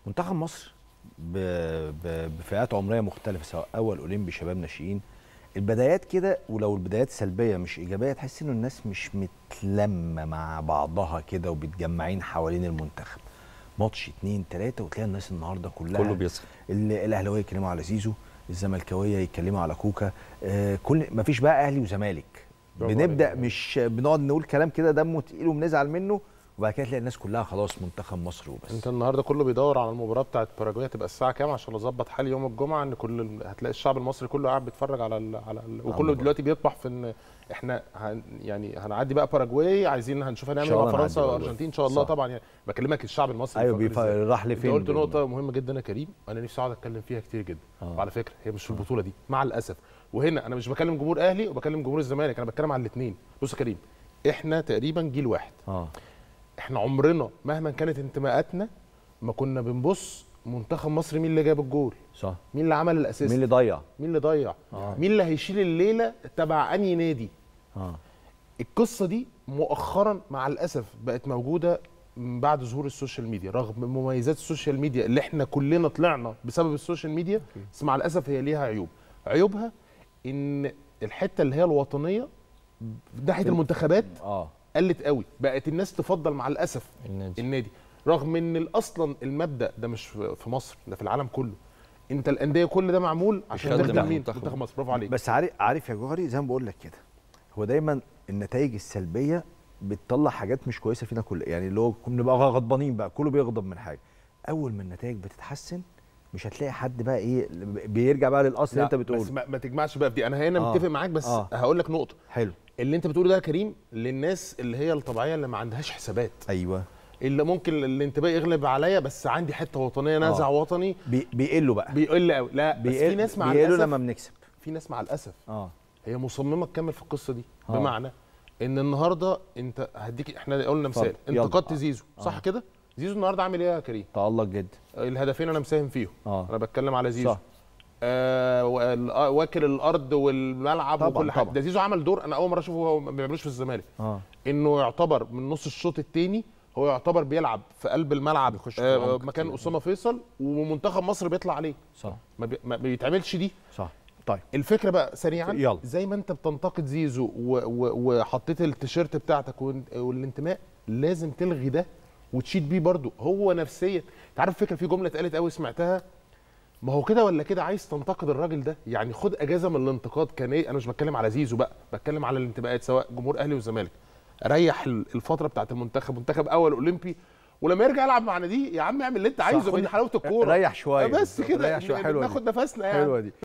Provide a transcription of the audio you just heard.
منتخب مصر ب... ب... بفئات عمريه مختلفه سواء اول اولمبي شباب ناشئين البدايات كده ولو البدايات سلبيه مش ايجابيه تحس ان الناس مش متلمه مع بعضها كده وبتجمعين حوالين المنتخب ماتش اتنين تلاته وتلاقي الناس النهارده كلها كله بيسخن ال- الاهلاويه يتكلموا على زيزو الزملكاويه يتكلموا على كوكا آه كل مفيش بقى اهلي وزمالك برافو بنبدا عليك. مش بنقعد نقول كلام كده دمه تقيل وبنزعل منه وبعد كده تلاقي الناس كلها خلاص منتخب مصر وبس انت النهارده كله بيدور على المباراه بتاعت باراجواي تبقى الساعه كام عشان اظبط حالي يوم الجمعه ان كل ال- هتلاقي الشعب المصري كله قاعد بيتفرج على ال على ال وكله المباراة. دلوقتي بيطمح في ان احنا هن يعني هنعدي بقى باراجواي عايزين هنشوف هنعمل شاء مع الله فرنسا نعدي والارجنتين ان شاء الله صح. طبعا يعني بكلمك الشعب المصري ايوه بيفكر بيف... إزاي. راح انت لفين قلت بال- نقطه مهمه جدا يا كريم انا نفسي اقعد اتكلم فيها كتير جدا آه. وعلى فكره هي مش في البطوله دي مع الاسف وهنا انا مش بكلم جمهور اهلي وبكلم جمهور الزمالك انا بتكلم على الاثنين بص يا كريم احنا تقريبا جيل واحد اه احنا عمرنا مهما كانت انتماءاتنا ما كنا بنبص منتخب مصر مين اللي جاب الجول صح مين اللي عمل الاسيست مين اللي ضيع مين اللي ضيع آه. مين اللي هيشيل الليله تبع انهي نادي اه القصه دي مؤخرا مع الاسف بقت موجوده من بعد ظهور السوشيال ميديا رغم مميزات السوشيال ميديا اللي احنا كلنا طلعنا بسبب السوشيال ميديا بس مع الاسف هي ليها عيوب عيوبها ان الحته اللي هي الوطنيه ناحيه المنتخبات اه قلت قوي بقت الناس تفضل مع الاسف النادي النادي رغم ان ال- اصلا المبدا ده مش في في مصر ده في العالم كله انت الانديه كل ده معمول عشان يخدم تخدم مين المنتخب. منتخب مصر برافو عليك بس عارف عارف يا جوهري زي ما بقول لك كده هو دايما النتائج السلبيه بتطلع حاجات مش كويسه فينا كل يعني اللي هو بنبقى غضبانين بقى كله بيغضب من حاجه اول ما النتائج بتتحسن مش هتلاقي حد بقى ايه بيرجع بقى للاصل اللي لا، انت بتقوله بس ما, ما تجمعش بقى في دي انا هنا آه. متفق معاك بس آه. هقول لك نقطه حلو اللي انت بتقوله ده يا كريم للناس اللي هي الطبيعيه اللي ما عندهاش حسابات ايوه اللي ممكن الانتباه يغلب عليا بس عندي حته وطنيه نازع آه. وطني بي بيقلوا بقى بيقل قوي لا بس بيقل- في ناس مع بيقلوا الاسف لما بنكسب في ناس مع الاسف اه هي مصممه تكمل في القصه دي آه. بمعنى ان النهارده انت هديك احنا قلنا مثال اتفضل. انتقدت يلا. زيزو صح آه. كده زيزو النهارده عامل ايه يا كريم تألق جدا الهدفين انا مساهم فيهم اه انا بتكلم على زيزو صح آه وال- آه، واكل الارض والملعب طبعاً، وكل حاجه طبعاً. ده زيزو عمل دور انا اول مره اشوفه هو ما بيعملوش في الزمالك اه انه يعتبر من نص الشوط الثاني هو يعتبر بيلعب في قلب الملعب بيخش في آه العمق مكان كتير. اسامه فيصل ومنتخب مصر بيطلع عليه صح ما, بي... ما بيتعملش دي صح طيب الفكره بقى سريعا يلا. زي ما انت بتنتقد زيزو و... و... وحطيت التيشيرت بتاعتك وال... والانتماء لازم تلغي ده وتشيد بيه برضو هو نفسيا انت عارف فكره في جمله اتقالت قوي سمعتها ما هو كده ولا كده عايز تنتقد الراجل ده يعني خد اجازه من الانتقاد كان ايه انا مش بتكلم على زيزو بقى بتكلم على الانتماءات سواء جمهور اهلي وزمالك ريح ال- الفتره بتاعت المنتخب منتخب اول اولمبي ولما يرجع يلعب مع ناديه يا عم اعمل اللي انت عايزه خد- دي حلاوه الكوره ريح شويه بس كده ريح شويه حلوه دي. ناخد نفسنا يعني حلوه دي